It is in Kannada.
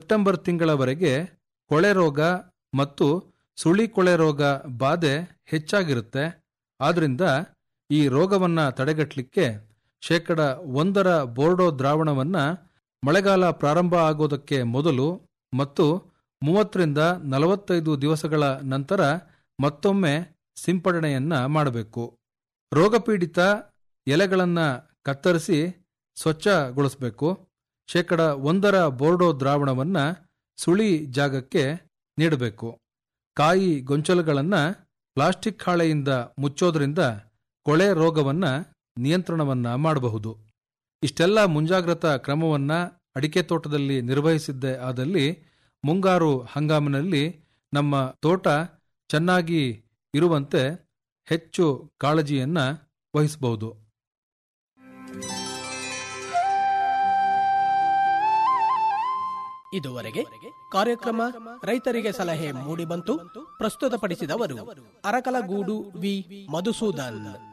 ಸೆಪ್ಟೆಂಬರ್ ತಿಂಗಳವರೆಗೆ ಕೊಳೆ ರೋಗ ಮತ್ತು ಸುಳಿ ಕೊಳೆ ರೋಗ ಬಾಧೆ ಹೆಚ್ಚಾಗಿರುತ್ತೆ ಆದ್ರಿಂದ ಈ ರೋಗವನ್ನ ತಡೆಗಟ್ಟಲಿಕ್ಕೆ ಶೇಕಡ ಒಂದರ ಬೋರ್ಡೋ ದ್ರಾವಣವನ್ನ ಮಳೆಗಾಲ ಪ್ರಾರಂಭ ಆಗೋದಕ್ಕೆ ಮೊದಲು ಮತ್ತು ಮೂವತ್ತರಿಂದ ನಲವತ್ತೈದು ದಿವಸಗಳ ನಂತರ ಮತ್ತೊಮ್ಮೆ ಸಿಂಪಡಣೆಯನ್ನ ಮಾಡಬೇಕು ರೋಗಪೀಡಿತ ಎಲೆಗಳನ್ನ ಕತ್ತರಿಸಿ ಸ್ವಚ್ಛಗೊಳಿಸಬೇಕು ಶೇಕಡ ಒಂದರ ಬೋರ್ಡೋ ದ್ರಾವಣವನ್ನ ಸುಳಿ ಜಾಗಕ್ಕೆ ನೀಡಬೇಕು ಕಾಯಿ ಗೊಂಚಲುಗಳನ್ನ ಪ್ಲಾಸ್ಟಿಕ್ ಹಾಳೆಯಿಂದ ಮುಚ್ಚೋದ್ರಿಂದ ಕೊಳೆ ರೋಗವನ್ನ ನಿಯಂತ್ರಣವನ್ನ ಮಾಡಬಹುದು ಇಷ್ಟೆಲ್ಲ ಮುಂಜಾಗ್ರತಾ ಕ್ರಮವನ್ನ ಅಡಿಕೆ ತೋಟದಲ್ಲಿ ನಿರ್ವಹಿಸಿದ್ದೇ ಆದಲ್ಲಿ ಮುಂಗಾರು ಹಂಗಾಮಿನಲ್ಲಿ ನಮ್ಮ ತೋಟ ಚೆನ್ನಾಗಿ ಇರುವಂತೆ ಹೆಚ್ಚು ಕಾಳಜಿಯನ್ನ ವಹಿಸಬಹುದು ಇದುವರೆಗೆ ಕಾರ್ಯಕ್ರಮ ರೈತರಿಗೆ ಸಲಹೆ ಮೂಡಿಬಂತು ಪ್ರಸ್ತುತಪಡಿಸಿದವರು ಅರಕಲಗೂಡು ವಿ ಮಧುಸೂದನ್